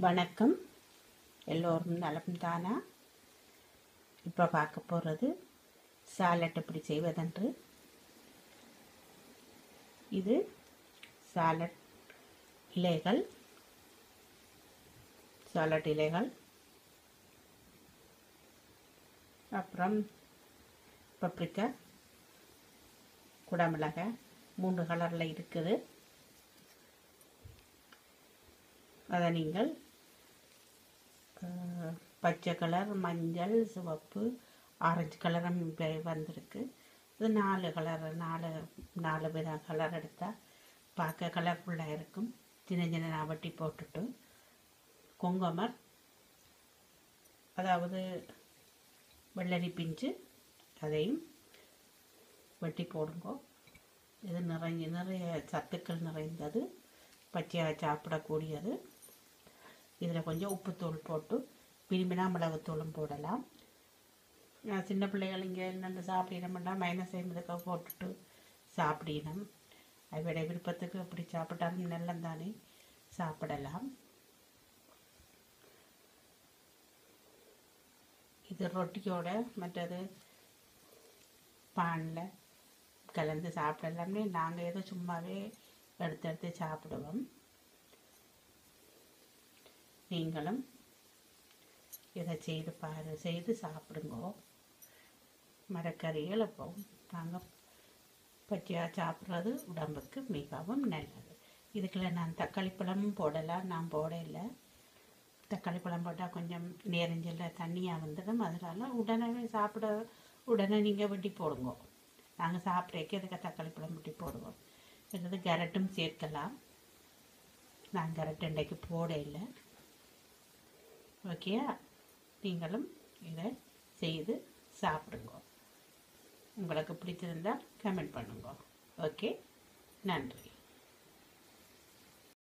வணக்கம் எல்லோரும் நலம் தானா இப்போ பார்க்க போகிறது சாலட் எப்படி செய்வதென்று இது சாலட் இலைகள் சாலட் இலைகள் அப்புறம் பப்ரிக்கா குடமிளகாய் மூன்று கலரில் இருக்குது அதை நீங்கள் அஹ், பச்சை கலர் மஞ்சள் சிவப்பு ஆரஞ்சு கலரும் இப்ப வந்திருக்கு இது நாலு கலர் நாலு நாலு வித கலர் எடுத்தால் பார்க்க கலர்ஃபுல்லாக இருக்கும் சின்ன சின்ன வட்டி போட்டுட்டு குங்குமர் அதாவது வெள்ளரி பிஞ்சு அதையும் வெட்டி போடுங்க இது நிறைய நிறைய சத்துக்கள் நிறைந்தது பச்சையாக சாப்பிடக்கூடியது இதில் கொஞ்சம் உப்புத்தூள் போட்டு விரும்பினா மிளகுத்தூளும் போடலாம் நான் சின்ன பிள்ளைகள் இங்கே என்னென்ன சாப்பிடணும்னா மைனஸ் செய்வதுக்காக போட்டுட்டு சாப்பிடணும் அதோட விருப்பத்துக்கு அப்படி சாப்பிட்டாலும் நல்லம் தானே சாப்பிடலாம் இது ரொட்டியோட மற்றது பானில் கலந்து சாப்பிடலாம்னு நாங்கள் ஏதோ சும்மாவே எடுத்து எடுத்து சாப்பிடுவோம் நீங்களும் இதை செய்து பாரு செய்து சாப்பிடுங்க மரக்கறிகள் அப்போ நாங்கள் பச்சையாக சாப்பிட்றது உடம்புக்கு மிகவும் நல்லது இதுக்குள்ள நான் தக்காளி பழமும் போடலாம் நான் போடல தக்காளி பழம் போட்டால் கொஞ்சம் நேரஞ்சல தண்ணியாக வந்துடும் அதனால் உடனே சாப்பிட உடனே நீங்கள் வெட்டி போடுங்க நாங்கள் சாப்பிட்றதுக்கு இதுக்கு தக்காளி பழம் வெட்டி போடுவோம் அல்லது கேரட்டும் சேர்க்கலாம் நான் கேரட் இன்றைக்கு போட இல்லை ஓகேயா நீங்களும் இதை செய்து சாப்பிடுங்க உங்களுக்கு பிடிச்சிருந்தால் கமெண்ட் பண்ணுங்க ஓகே நன்றி